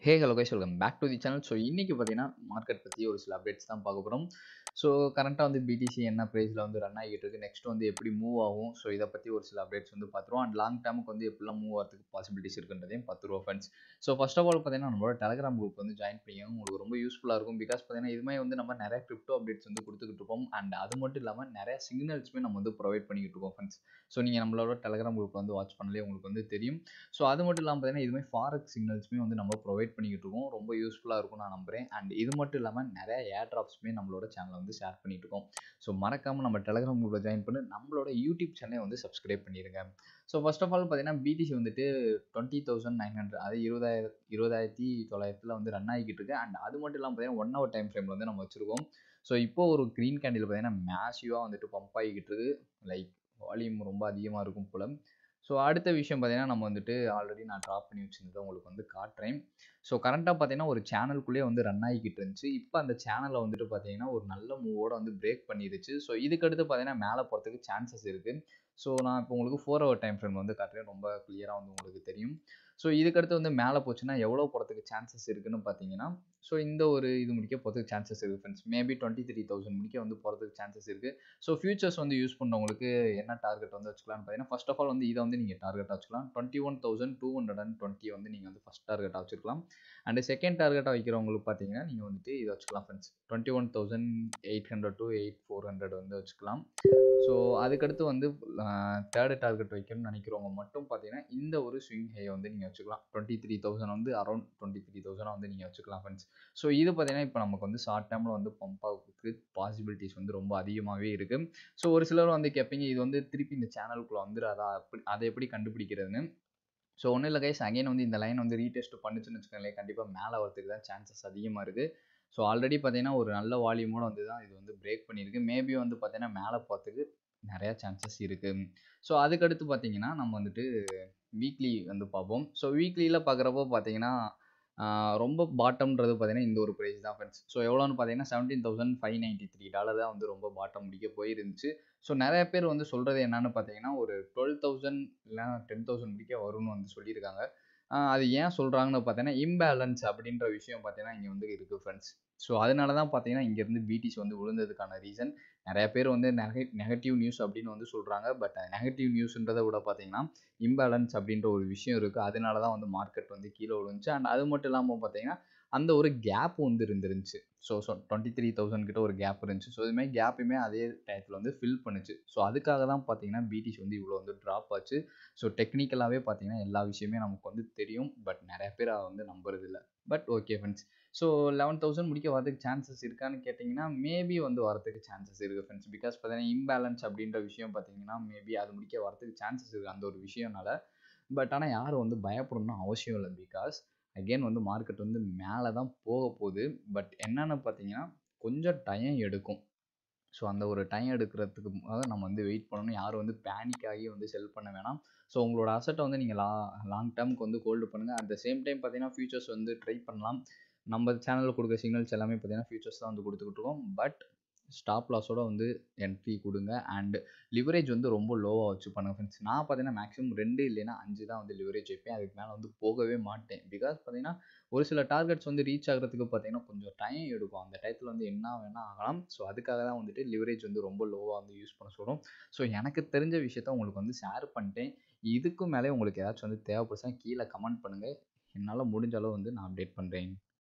hey hello guys welcome back to the channel so இன்றைக்கி பார்த்தீங்கன்னா market பற்றி ஒரு சில அப்டேட்ஸ் தான் பார்க்க போகிறோம் ஸோ கரண்ட்டாக வந்து பிடிசி என்ன ப்ரைஸில் வந்து ரன் ஆகிட்டு இருக்கு நெக்ஸ்ட் வந்து எப்படி மூவ் ஆகும் ஸோ இதை பற்றி ஒரு சில அப்டேட்ஸ் வந்து பார்த்துருவோம் அண்ட் லாங் டேமுக்கு வந்து எப்படிலாம் மூவ் ஆகிறதுக்கு பாசிபிலிட்டிஸ் இருக்குன்றதையும் பார்த்துருவோம் friends so first of all பார்த்தீங்கன்னா நம்மளோட டெலகிராம் குரூப் வந்து ஜாயின் பண்ணிக்கோங்க உங்களுக்கு ரொம்ப யூஸ்ஃபுல்லாக இருக்கும் பிகாஸ் பார்த்தீங்கன்னா இதுமே வந்து நம்ம நிறைய கிரிப்டோ அப்டேட்ஸ் வந்து கொடுத்துக்கிட்டு இருக்கோம் அண்ட் அது மட்டும் இல்லாமல் நிறைய சிக்னல்ஸுமே நம்ம வந்து ப்ரொவைட் பண்ணிக்கிட்டு இருக்கோம் ஃப்ரெண்ட்ஸ் ஸோ நீங்கள் நம்மளோட டெலகிராம் குரூப் வந்து வாட்ச் பண்ணலே உங்களுக்கு வந்து தெரியும் ஸோ அது மட்டும் இல்லாமல் பார்த்தீங்கன்னா இதுமாதிரி ஃபாரக் சிக்னல்ஸுமே வந்து நம்ம ப்ரொவைட் பண்ணிக்கிட்டு இருக்கோம் ரொம்ப யூஸ்ஃபுல்லாக இருக்கும் நான் நம்புறேன் அண்ட் இது மட்டும் இல்லாமல் நிறைய ஏர் ட்ராப்ஸுமே நம்மளோட சேனலில் வந்து ஷேர் பண்ணிட்டு இருக்கோம் ஸோ மறக்காமல் நம்ம டெலகிராம் குரூப்பில் ஜாயின் பண்ணி நம்மளோட யூடியூப் சேனலை வந்து சப்ஸ்கிரைப் பண்ணிடுங்க ஸோ ஃபர்ஸ்ட் ஆஃப் ஆல் பார்த்தீங்கன்னா பிடிசி வந்துட்டு டுவெண்ட்டி தௌசண்ட் நைன் ஹண்ட்ரட் அது இருபதாயிரம் இருபதாயிரத்தி தொள்ளாயிரத்தில் வந்து ரன் ஆகிக்கிட்டு இருக்கு அண்ட் அது மட்டும் இல்லாமல் பார்த்தீங்கன்னா ஒன் ஹவர் டைம் ஃப்ரேமில் வந்து நம்ம வச்சிருக்கோம் ஸோ இப்போ ஒரு க்ரீன் கேண்டில் பார்த்தீங்கன்னா மேசிவாக வந்துட்டு பம்ப் ஆகிக்கிட்டு இருக்கு லைக் வால்யூம் ரொம்ப அதிகமாக இருக்கும் போல ஸோ அடுத்த விஷயம் பார்த்தீங்கன்னா நம்ம வந்துட்டு ஆல்ரெடி நான் ட்ராப் பண்ணி வச்சுருந்ததை உங்களுக்கு வந்து காட்டுறேன் ஸோ கரண்ட்டாக பார்த்தீங்கன்னா ஒரு சேனலுக்குள்ளேயே வந்து ரன் ஆகிக்கிட்டு இருந்துச்சு இப்போ அந்த சேனலை வந்துட்டு பார்த்தீங்கன்னா ஒரு நல்ல மூவோட வந்து பிரேக் பண்ணிருச்சு ஸோ இதுக்கடுத்து பார்த்தீங்கன்னா மேலே போகிறதுக்கு சான்சஸ் இருக்குது ஸோ நான் இப்போ உங்களுக்கு ஃபோர் ஹவர் டைம் ஃப்ரேம் வந்து காட்டுறேன் ரொம்ப கிளியராக வந்து உங்களுக்கு தெரியும் ஸோ இதுக்கடுத்து வந்து மேலே போச்சுன்னா எவ்வளோ போகிறதுக்கு சான்சஸ் இருக்குன்னு பார்த்தீங்கன்னா ஸோ இந்த ஒரு இது முடிக்க போகிறதுக்கு சான்சஸ் இருக்குது friends maybe twenty three thousand முடிக்க வந்து போகிறதுக்கு சான்சஸ் இருக்குது ஸோ ஃபியூச்சர்ஸ் வந்து யூஸ் பண்ணுறவங்களுக்கு என்ன டார்கெட் வந்து வச்சுக்கலாம்னு பார்த்தீங்கன்னா ஃபர்ஸ்ட் ஆஃப் ஆல் வந்து இதை வந்து நீங்கள் டார்கெட்டாக வச்சுக்கலாம் twenty one thousand two hundred and twenty வந்து நீங்கள் வந்து ஃபஸ்ட் டார்கெட்டாக வச்சுக்கலாம் அண்ட் செகண்ட் டார்கெட்டாக வைக்கிறவங்களுக்கு பார்த்தீங்கன்னா நீங்கள் வந்துட்டு இதை வச்சுக்கலாம் friends twenty one thousand eight hundred to eight four hundred வந்து வச்சுக்கலாம் ஸோ அதுக்கடுத்து வந்து தேர்டு டார்கெட் வைக்கணும்னு நினைக்கிறவங்க மட்டும் பார்த்தீங்கன்னா இந்த ஒரு ஸ்விங் ஹே வந்து நீங்கள் வச்சுக்கலாம் டுவெண்ட்டி த்ரீ தௌசண்ட் வந்து அரௌண்ட் டுவெண்ட்டி த்ரீ தௌசண்ட் வந்து நீங்கள் வச்சுக்கலாம் ஃப்ரெண்ட்ஸ் ஸோ இது பார்த்தீங்கன்னா இப்போ நமக்கு வந்து ஷார்ட் டைமில் வந்து பம்ப் ஆகிறதுக்கு பாசிபிலிட்டிஸ் வந்து ரொம்ப அதிகமாகவே இருக்குது ஸோ ஒரு சிலர் வந்து கேட்பீங்க இது வந்து திருப்பி இந்த சேனலுக்குள்ளே வந்துடாதா அப்படி அதை எப்படி கண்டுபிடிக்கிறதுன்னு ஸோ ஒன்றும் இல்லை கைஸ் அகைன் வந்து இந்த லைன் வந்து ரீடெஸ்ட் பண்ணுச்சுன்னு வச்சுக்கோங்களேன் கண்டிப்பாக மேலே வரதுக்கு தான் சான்சஸ் அதிகமாக இருக்குது ஸோ ஆல்ரெடி பார்த்தீங்கன்னா ஒரு நல்ல வால்யூமோட வந்து தான் இது வந்து பிரேக் பண்ணியிருக்கு மேபி வந்து பார்த்தீங்கன்னா மேலே போகிறதுக்கு நிறையா சான்சஸ் இருக்குது ஸோ அதுக்கடுத்து பார்த்தீங்கன்னா நம்ம வந்துட்டு வீக்லி வந்து பார்ப்போம் ஸோ வீக்லியில் பார்க்குறப்போ பார்த்தீங்கன்னா ரொம்ப பாட்டம்ன்றது பார்த்தீங்கன்னா இந்த ஒரு ப்ரைஸ் தான் ஃப்ரெண்ட்ஸ் ஸோ எவ்வளோன்னு பார்த்தீங்கன்னா seventeen thousand five ninety three dollar தான் வந்து ரொம்ப பாட்டம் முடிக்க போயிருந்துச்சு ஸோ நிறைய பேர் வந்து சொல்கிறது என்னன்னு பார்த்தீங்கன்னா ஒரு டுவெல் தௌசண்ட் இல்லைனா டென் தௌசண்ட் முடிக்க வரும்னு வந்து சொல்லியிருக்காங்க அது ஏன் சொல்கிறாங்கன்னு பார்த்தீங்கன்னா இம்பேலன்ஸ் அப்படின்ற விஷயம் பார்த்தீங்கன்னா இங்கே வந்து இருக்குது ஃப்ரெண்ட்ஸ் ஸோ அதனால தான் பார்த்தீங்கன்னா இங்கேருந்து பிடிசி வந்து விழுந்ததுக்கான ரீசன் நிறைய பேர் வந்து நெக நெகட்டிவ் நியூஸ் அப்படின்னு வந்து சொல்கிறாங்க பட் நெகட்டிவ் நியூஸ்ன்றதை விட பார்த்தீங்கன்னா இம்பேலன்ஸ் அப்படின்ற ஒரு விஷயம் இருக்குது அதனால தான் வந்து மார்க்கெட் வந்து கீழே விழுந்துச்சு அண்ட் அது மட்டும் இல்லாமல் பார்த்தீங்கன்னா அந்த ஒரு கேப் வந்து இருந்துருந்துச்சு so so twenty three thousand கிட்ட ஒரு கேப் இருந்துச்சு ஸோ இதுமாதிரி கேப்புமே அதே டயத்தில் வந்து ஃபில் பண்ணுச்சு ஸோ அதுக்காக தான் பார்த்தீங்கன்னா பிடிசி வந்து இவ்வளோ வந்து ட்ராப் ஆச்சு ஸோ டெக்னிக்கலாகவே பார்த்தீங்கன்னா எல்லா விஷயமே நமக்கு வந்து தெரியும் பட் நிறைய பேர் அதை வந்து நம்புறது இல்லை but okay friends so eleven thousand முடிக்க வரதுக்கு சான்சஸ் இருக்கான்னு கேட்டிங்கன்னா மேபி வந்து வரதுக்கு சான்சஸ் இருக்குது ஃப்ரெண்ட்ஸ் பிகாஸ் பார்த்தீங்கன்னா இம்பேலன்ஸ் அப்படின்ற விஷயம் பார்த்தீங்கன்னா மேபி அது முடிக்க வரதுக்கு சான்சஸ் இருக்குது அந்த ஒரு விஷயம்னால பட் ஆனால் யாரும் வந்து பயப்படணும்னு அவசியம் இல்லை பிகாஸ் அகெயின் வந்து மார்க்கெட் வந்து மேலே தான் போக போகுது பட் என்னென்னு பார்த்தீங்கன்னா கொஞ்சம் டைம் எடுக்கும் ஸோ அந்த ஒரு டைம் எடுக்கிறதுக்கு நம்ம வந்து வெயிட் பண்ணணும் யாரும் வந்து பேனிக் ஆகி வந்து செல் பண்ண வேணாம் ஸோ உங்களோட அசட்டை வந்து நீங்கள் லா லாங் டேர்முக்கு வந்து ஹோல்டு பண்ணுங்கள் அட் த சேம் டைம் பார்த்தீங்கன்னா ஃபியூச்சர்ஸ் வந்து ட்ரை பண்ணலாம் நம்ம சேனலில் கொடுக்குற சிக்னல்ஸ் எல்லாமே பார்த்தீங்கன்னா ஃபியூச்சர்ஸ் தான் வந்து கொடுத்துக்கிட்டு இருக்கோம் பட் ஸ்டாப் லாஸோட வந்து என்ட்ரி கொடுங்க அண்ட் லிவரேஜ் வந்து ரொம்ப லோவாக வச்சு பண்ணுங்க ஃப்ரெண்ட்ஸ் நான் பார்த்தீங்கன்னா மேக்ஸிமம் ரெண்டு இல்லைன்னா அஞ்சு தான் வந்து லிவரேஜ் வைப்பேன் அதுக்கு மேலே வந்து போகவே மாட்டேன் பிகாஸ் பார்த்தீங்கன்னா ஒரு சில டார்கெட்ஸ் வந்து ரீச் ஆகிறதுக்கு பார்த்தீங்கன்னா கொஞ்சம் டைம் எடுக்கும் அந்த டயத்தில் வந்து என்ன வேணால் ஆகலாம் ஸோ அதுக்காக தான் வந்துட்டு லிவரேஜ் வந்து ரொம்ப லோவாக வந்து யூஸ் பண்ண சொல்கிறோம் ஸோ எனக்கு தெரிஞ்ச விஷயத்த உங்களுக்கு வந்து ஷேர் பண்ணிட்டேன் இதுக்கும் மேலே உங்களுக்கு ஏதாச்சும் வந்து தேவைப்படுச்சா கீழே கமெண்ட் பண்ணுங்கள் என்னால் முடிஞ்ச அளவு வந்து நான் அப்டேட் பண்ணுறேன்